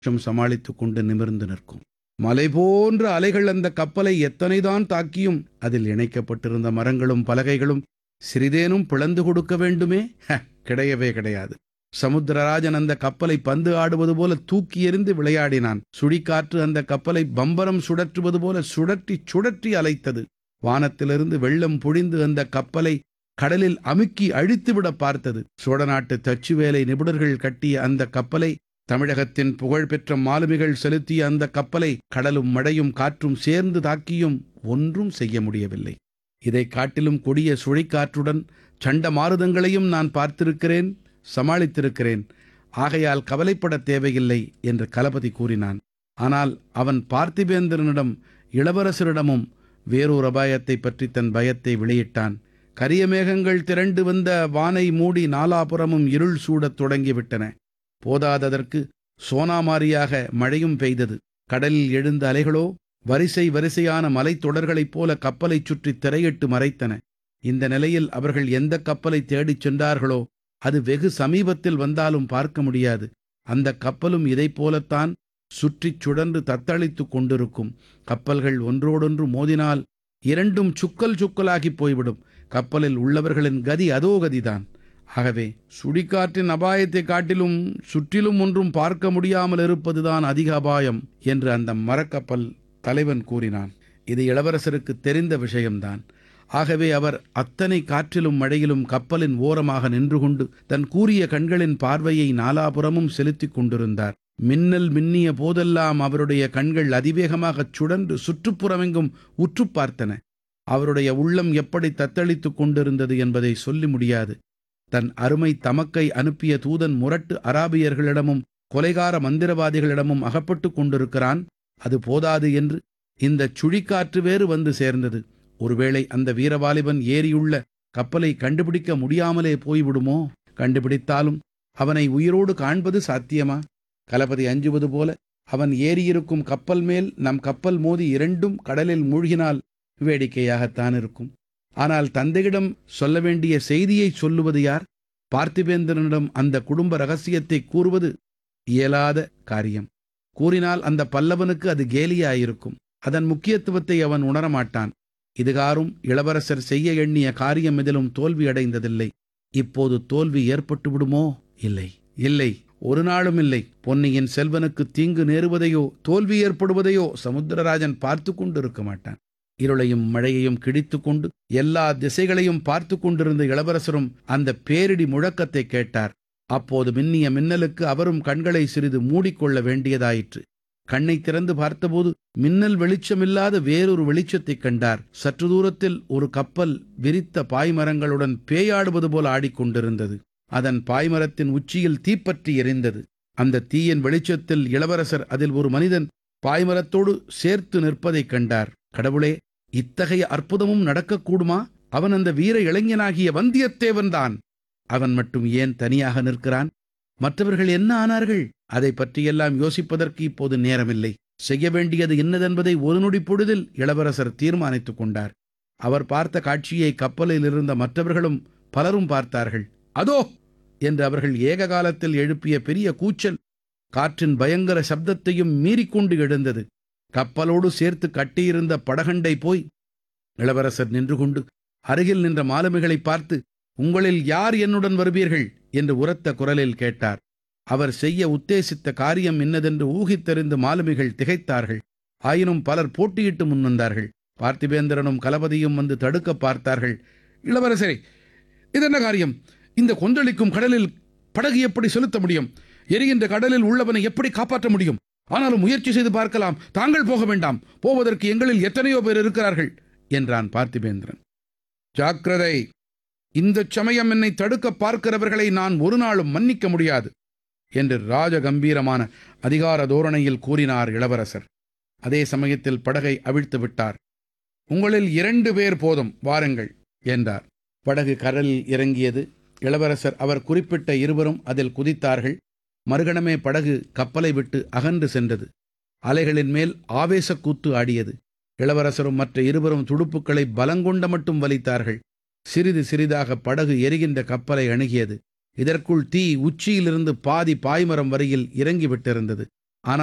நிமிஷம் சமாளித்துக் கொண்டு நிமிர்ந்து நிற்கும் மலை போன்ற அலைகள் அந்த கப்பலை எத்தனைதான் தாக்கியும் அதில் இணைக்கப்பட்டிருந்த மரங்களும் பலகைகளும் சிறிதேனும் பிளந்து கொடுக்க வேண்டுமே ஹ, கிடையவே கிடையாது சமுத்திரராஜன் அந்த கப்பலை பந்து ஆடுவது போல தூக்கி எறிந்து விளையாடினான் சுழிக்காற்று அந்த கப்பலை பம்பரம் சுழற்றுவது போல சுழற்றி சுழற்றி அலைத்தது வானத்திலிருந்து வெள்ளம் பொழிந்து அந்த கப்பலை கடலில் அமுக்கி அழித்துவிட பார்த்தது சோழ நாட்டு தச்சு வேலை நிபுணர்கள் கட்டிய அந்த கப்பலை தமிழகத்தின் புகழ்பெற்ற மாலுமிகள் செலுத்திய அந்த கப்பலை கடலும் மழையும் காற்றும் சேர்ந்து தாக்கியும் ஒன்றும் செய்ய முடியவில்லை இதை காட்டிலும் கொடிய சுழிக்காற்றுடன் சண்ட மாருதங்களையும் நான் பார்த்திருக்கிறேன் சமாளித்திருக்கிறேன் ஆகையால் கவலைப்படத் தேவையில்லை என்று கலபதி கூறினான் ஆனால் அவன் பார்த்திபேந்திரனிடம் இளவரசரிடமும் வேறொரு அபாயத்தை பற்றி தன் பயத்தை வெளியிட்டான் கரிய மேகங்கள் திரண்டு வந்த வானை மூடி நாலாபுறமும் இருள் சூடத் தொடங்கிவிட்டன போதாததற்கு சோனாமாரியாக மழையும் பெய்தது கடலில் எழுந்த அலைகளோ வரிசை வரிசையான மலைத்தொடர்களைப் போல கப்பலைச் சுற்றி திரையிட்டு மறைத்தன இந்த நிலையில் அவர்கள் எந்த கப்பலை தேடிச் சென்றார்களோ அது வெகு சமீபத்தில் வந்தாலும் பார்க்க முடியாது அந்த கப்பலும் இதைப் போலத்தான் சுற்றிச் சுழன்று தத்தளித்துக் கொண்டிருக்கும் கப்பல்கள் ஒன்றோடொன்று மோதினால் இரண்டும் சுக்கல் சுக்கலாகிப் போய்விடும் கப்பலில் உள்ளவர்களின் கதி அதோ கதிதான் ஆகவே சுடிக்காற்றின் அபாயத்தை காட்டிலும் சுற்றிலும் ஒன்றும் பார்க்க முடியாமல் இருப்பதுதான் அதிக அபாயம் என்று அந்த மரக்கப்பல் தலைவன் கூறினான் இது இளவரசருக்கு தெரிந்த விஷயம்தான் ஆகவே அவர் அத்தனை காற்றிலும் மழையிலும் கப்பலின் ஓரமாக நின்று கொண்டு தன் கூரிய கண்களின் பார்வையை நாலாபுறமும் செலுத்திக் கொண்டிருந்தார் மின்னல் மின்னிய போதெல்லாம் அவருடைய கண்கள் அதிவேகமாகச் சுழன்று சுற்றுப்புறமெங்கும் உற்று பார்த்தன அவருடைய உள்ளம் எப்படி தத்தளித்துக் கொண்டிருந்தது என்பதை சொல்லி முடியாது தன் அருமை தமக்கை அனுப்பிய தூதன் முரட்டு அராபியர்களிடமும் கொலைகார மந்திரவாதிகளிடமும் அகப்பட்டுக் கொண்டிருக்கிறான் அது போதாது என்று இந்த சுழிக்காற்று வேறு வந்து சேர்ந்தது ஒருவேளை அந்த வீரவாலிபன் ஏறியுள்ள கப்பலை கண்டுபிடிக்க முடியாமலே போய்விடுமோ கண்டுபிடித்தாலும் அவனை உயிரோடு காண்பது சாத்தியமா கலபதி அஞ்சுவது போல அவன் ஏறியிருக்கும் கப்பல் மேல் நம் கப்பல் மோதி இரண்டும் கடலில் மூழ்கினால் வேடிக்கையாகத்தான் இருக்கும் ஆனால் தந்தையிடம் சொல்ல வேண்டிய செய்தியை சொல்லுவது யார் பார்த்திபேந்திரனிடம் அந்த குடும்ப ரகசியத்தை கூறுவது இயலாத காரியம் கூறினால் அந்த பல்லவனுக்கு அது கேலியாயிருக்கும் அதன் முக்கியத்துவத்தை அவன் உணரமாட்டான் இதுகாரும் இளவரசர் செய்ய எண்ணிய காரியம் எதிலும் தோல்வி அடைந்ததில்லை இப்போது தோல்வி ஏற்பட்டு விடுமோ இல்லை இல்லை ஒரு நாளும் இல்லை பொன்னியின் செல்வனுக்கு தீங்கு நேருவதையோ தோல்வி ஏற்படுவதையோ சமுத்திரராஜன் பார்த்து கொண்டிருக்க மாட்டான் இருளையும் மழையையும் கிழித்துக் கொண்டு எல்லா திசைகளையும் பார்த்து கொண்டிருந்த இளவரசரும் அந்த பேரிடி முழக்கத்தை கேட்டார் அப்போது மின்னிய மின்னலுக்கு அவரும் கண்களை சிறிது மூடிக்கொள்ள வேண்டியதாயிற்று கண்ணை திறந்து பார்த்தபோது மின்னல் வெளிச்சமில்லாத வேறொரு வெளிச்சத்தைக் கண்டார் சற்று தூரத்தில் ஒரு கப்பல் விரித்த பாய்மரங்களுடன் பேயாடுவது போல ஆடிக்கொண்டிருந்தது அதன் பாய்மரத்தின் உச்சியில் தீப்பற்றி எரிந்தது அந்த தீயின் வெளிச்சத்தில் இளவரசர் அதில் ஒரு மனிதன் பாய்மரத்தோடு சேர்த்து நிற்பதைக் கண்டார் கடவுளே இத்தகைய அற்புதமும் நடக்கக்கூடுமா அவன் அந்த வீர இளைஞனாகிய வந்தியத்தேவன்தான் அவன் மட்டும் ஏன் தனியாக நிற்கிறான் மற்றவர்கள் என்ன ஆனார்கள் அதை பற்றியெல்லாம் யோசிப்பதற்கு இப்போது நேரமில்லை செய்ய வேண்டியது என்னதென்பதை ஒரு நொடி பொழுதில் இளவரசர் தீர்மானித்துக் கொண்டார் அவர் பார்த்த காட்சியை கப்பலில் இருந்த மற்றவர்களும் பலரும் பார்த்தார்கள் அதோ என்று அவர்கள் ஏக காலத்தில் எழுப்பிய பெரிய கூச்சல் காற்றின் பயங்கர சப்தத்தையும் மீறிக்கொண்டு எழுந்தது கப்பலோடு சேர்த்து கட்டியிருந்த படகண்டை போய் இளவரசர் நின்று கொண்டு அருகில் நின்ற மாலுமிகளை பார்த்து உங்களில் யார் என்னுடன் வருவீர்கள் என்று உரத்த குரலில் கேட்டார் அவர் செய்ய உத்தேசித்த காரியம் என்னதென்று ஊகித்தறிந்து மாலுமிகள் திகைத்தார்கள் ஆயினும் பலர் போட்டியிட்டு முன்வந்தார்கள் பார்த்திபேந்திரனும் கலபதியும் வந்து தடுக்க பார்த்தார்கள் இளவரசரே இதென்ன காரியம் இந்த கொந்தளிக்கும் கடலில் படகு எப்படி செலுத்த முடியும் எரிகின்ற கடலில் உள்ளவனை எப்படி காப்பாற்ற முடியும் ஆனாலும் முயற்சி செய்து பார்க்கலாம் தாங்கள் போக வேண்டாம் போவதற்கு எங்களில் எத்தனையோ பேர் இருக்கிறார்கள் என்றான் பார்த்திபேந்திரன் ஜாக்கிரதை இந்த சமயம் என்னை தடுக்க பார்க்கிறவர்களை நான் ஒரு நாளும் மன்னிக்க முடியாது என்று ராஜ கம்பீரமான அதிகார தோரணையில் கூறினார் இளவரசர் அதே சமயத்தில் படகை அவிழ்த்து விட்டார் உங்களில் இரண்டு பேர் போதும் வாருங்கள் என்றார் படகு கடலில் இறங்கியது இளவரசர் அவர் குறிப்பிட்ட இருவரும் அதில் குதித்தார்கள் மறுகணமே படகு கப்பலை விட்டு அகன்று சென்றது அலைகளின் மேல் ஆவேசக் கூத்து ஆடியது இளவரசரும் மற்ற இருவரும் துடுப்புக்களை பலங்கொண்ட மட்டும் வலித்தார்கள் சிறிது சிறிதாக படகு எரிகின்ற கப்பலை அணுகியது இதற்குள் தீ உச்சியிலிருந்து பாதி பாய்மரம் வரையில் இறங்கிவிட்டிருந்தது